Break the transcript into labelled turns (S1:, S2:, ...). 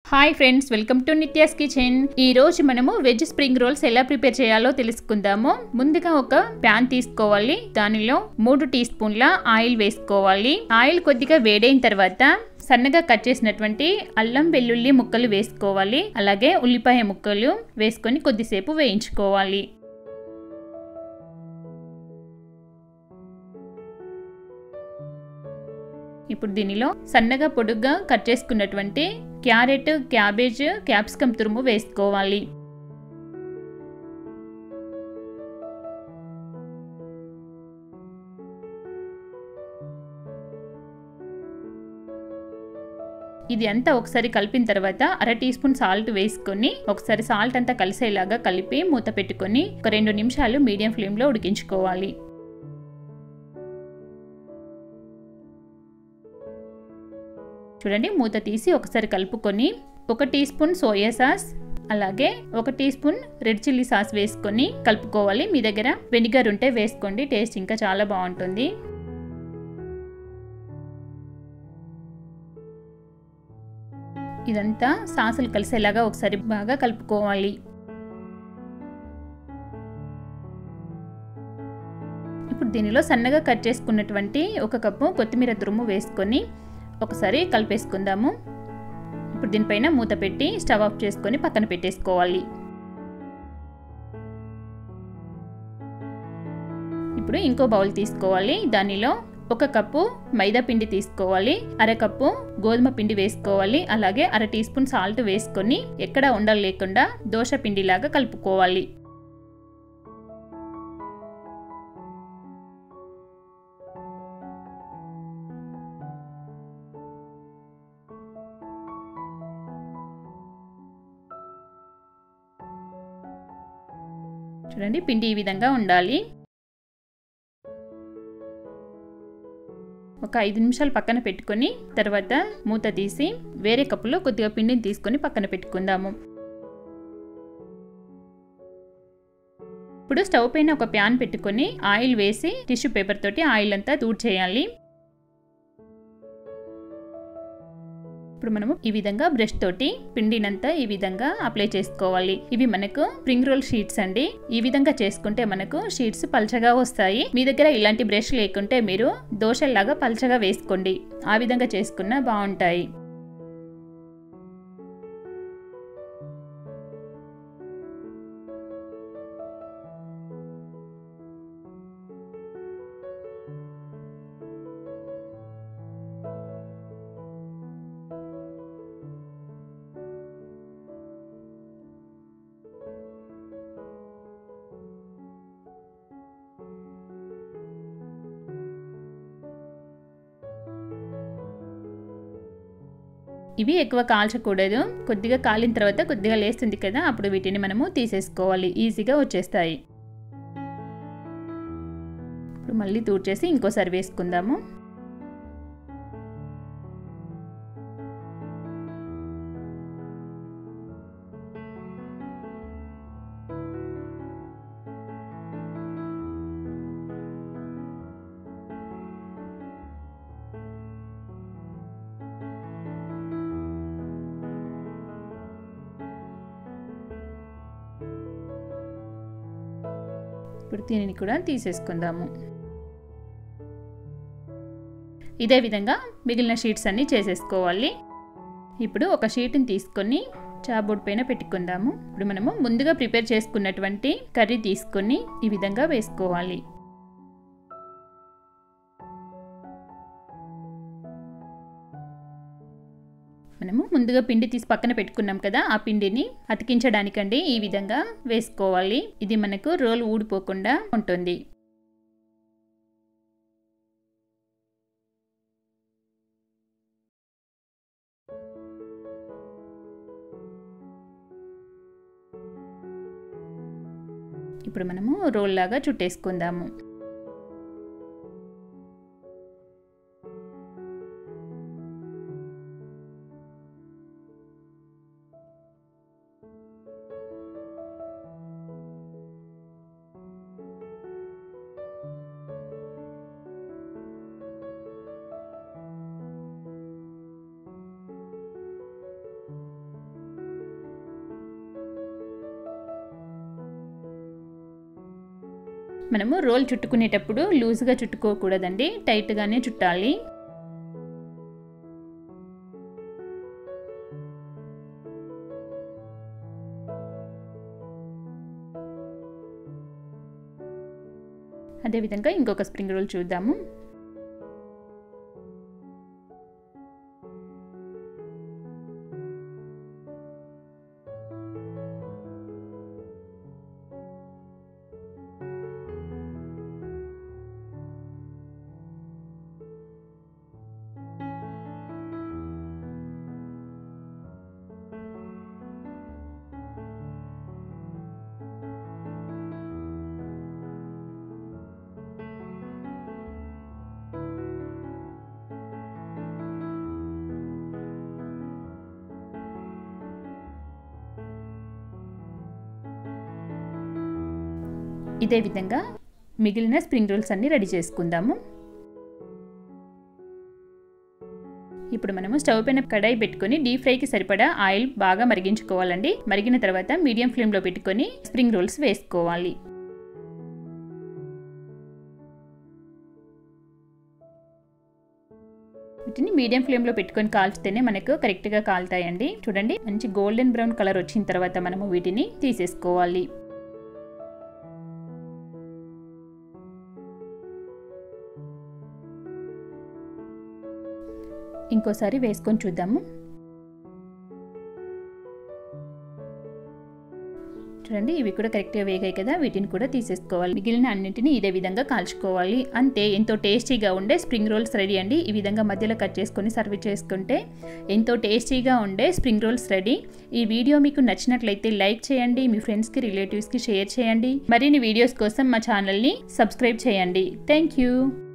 S1: hi friends welcome to Nithya's kitchen ఈ రోజు మనము వెజ్ స్ప్రింగ్ రోల్స్ ఎలా ప్రిపేర్ చేయాలో తెలుసుకుందాము ముందుగా ఒక ప్యాన్ తీసుకోవాలి దానిలో మూడు టీ స్పూన్ల ఆయిల్ వేసుకోవాలి ఆయిల్ కొద్దిగా వేడైన తర్వాత సన్నగా కట్ చేసినటువంటి అల్లం వెల్లుల్లి ముక్కలు వేసుకోవాలి అలాగే ఉల్లిపాయ ముక్కలు వేసుకొని కొద్దిసేపు వేయించుకోవాలి ఇప్పుడు దీనిలో సన్నగా పొడుగ్గా కట్ చేసుకున్నటువంటి క్యారెట్ క్యాబేజ్ క్యాప్సికమ్ తురుము వేసుకోవాలి ఇది అంతా ఒకసారి కలిపిన తర్వాత అర టీ స్పూన్ సాల్ట్ వేసుకొని ఒకసారి సాల్ట్ అంతా కలిసేలాగా కలిపి మూత పెట్టుకొని ఒక రెండు నిమిషాలు మీడియం ఫ్లేమ్లో ఉడికించుకోవాలి చూడండి మూత తీసి ఒకసారి కలుపుకొని ఒక టీ స్పూన్ సోయా సాస్ అలాగే ఒక teaspoon red chilli sauce వేసుకొని కలుపుకోవాలి మీ దగ్గర వెనిగర్ ఉంటే వేసుకోండి టేస్ట్ ఇంకా చాలా బాగుంటుంది ఇదంతా సాసులు కలిసేలాగా ఒకసారి బాగా కలుపుకోవాలి ఇప్పుడు దీనిలో సన్నగా కట్ చేసుకున్నటువంటి ఒక కప్పు కొత్తిమీర తురుము వేసుకొని ఒకసారి కలిపేసుకుందాము ఇప్పుడు దీనిపైన మూత పెట్టి స్టవ్ ఆఫ్ చేసుకొని పక్కన పెట్టేసుకోవాలి ఇప్పుడు ఇంకో బౌల్ తీసుకోవాలి దానిలో ఒక కప్పు మైదా పిండి తీసుకోవాలి అరకప్పు గోధుమ పిండి వేసుకోవాలి అలాగే అర టీ స్పూన్ సాల్ట్ వేసుకొని ఎక్కడ ఉండలు లేకుండా దోశ పిండిలాగా కలుపుకోవాలి చూడండి పిండి ఈ విధంగా ఉండాలి ఒక ఐదు నిమిషాలు పక్కన పెట్టుకొని తర్వాత మూత తీసి వేరే కప్పులో కొద్దిగా పిండిని తీసుకొని పక్కన పెట్టుకుందాము ఇప్పుడు స్టవ్ పైన ఒక ప్యాన్ పెట్టుకొని ఆయిల్ వేసి టిష్యూ పేపర్ తోటి ఆయిల్ అంతా దూడ్ చేయాలి ఇప్పుడు మనము ఈ విధంగా బ్రష్ తోటి పిండినంతా ఈ విధంగా అప్లై చేసుకోవాలి ఇవి మనకు స్ప్రింగ్ రోల్ షీట్స్ అండి ఈ విధంగా చేసుకుంటే మనకు షీట్స్ పల్చగా వస్తాయి మీ దగ్గర ఇలాంటి బ్రష్ లేకుంటే మీరు దోశల్లాగా పల్చగా వేసుకోండి ఆ విధంగా చేసుకున్నా బాగుంటాయి ఇవి ఎక్కువ కాల్చకూడదు కొద్దిగా కాలిన తర్వాత కొద్దిగా లేస్తుంది కదా అప్పుడు వీటిని మనము తీసేసుకోవాలి ఈజీగా వచ్చేస్తాయి ఇప్పుడు మళ్ళీ తూడ్చేసి ఇంకోసారి వేసుకుందాము ఇప్పుడు దీనిని కూడా తీసేసుకుందాము ఇదే విధంగా మిగిలిన షీట్స్ అన్నీ చేసేసుకోవాలి ఇప్పుడు ఒక షీట్ని తీసుకొని చాబోర్డ్ పైన పెట్టుకుందాము ఇప్పుడు మనము ముందుగా ప్రిపేర్ చేసుకున్నటువంటి కర్రీ తీసుకొని ఈ విధంగా వేసుకోవాలి మనము ముందుగా పిండి తీసి పక్కన పెట్టుకున్నాం కదా ఆ పిండిని అతికించడానికండి ఈ విధంగా వేసుకోవాలి ఇది మనకు రోల్ ఊడిపోకుండా ఉంటుంది ఇప్పుడు మనము రోల్ లాగా చుట్టేసుకుందాము మనము రోల్ చుట్టుకునేటప్పుడు లూజ్గా చుట్టుకోకూడదండి టైట్గానే చుట్టాలి అదేవిధంగా ఇంకొక స్ప్రింగ్ రోల్ చూద్దాము ఇదే విధంగా మిగిలిన స్ప్రింగ్ రోల్స్ అన్ని రెడీ చేసుకుందాము ఇప్పుడు మనము స్టవ్ పైన కడాయి పెట్టుకొని డీప్ ఫ్రైకి సరిపడా ఆయిల్ బాగా మరిగించుకోవాలండి మరిగిన తర్వాత మీడియం ఫ్లేమ్లో పెట్టుకొని స్ప్రింగ్ రోల్స్ వేసుకోవాలి వీటిని మీడియం ఫ్లేమ్లో పెట్టుకొని కాల్చితేనే మనకు కరెక్ట్గా కాలుతాయండి చూడండి మంచి గోల్డెన్ బ్రౌన్ కలర్ వచ్చిన తర్వాత మనము వీటిని తీసేసుకోవాలి ఇంకోసారి వేసుకొని చూద్దాము చూడండి ఇవి కూడా కరెక్ట్గా వేగాయి కదా వీటిని కూడా తీసేసుకోవాలి మిగిలిన అన్నింటినీ ఇదే విధంగా కాల్చుకోవాలి అంతే ఎంతో టేస్టీగా ఉండే స్ప్రింగ్ రోల్స్ రెడీ అండి ఈ విధంగా మధ్యలో కట్ చేసుకొని సర్వ్ చేసుకుంటే ఎంతో టేస్టీగా ఉండే స్ప్రింగ్ రోల్స్ రెడీ ఈ వీడియో మీకు నచ్చినట్లయితే లైక్ చేయండి మీ ఫ్రెండ్స్కి రిలేటివ్స్కి షేర్ చేయండి మరిన్ని వీడియోస్ కోసం మా ఛానల్ని సబ్స్క్రైబ్ చేయండి థ్యాంక్ యూ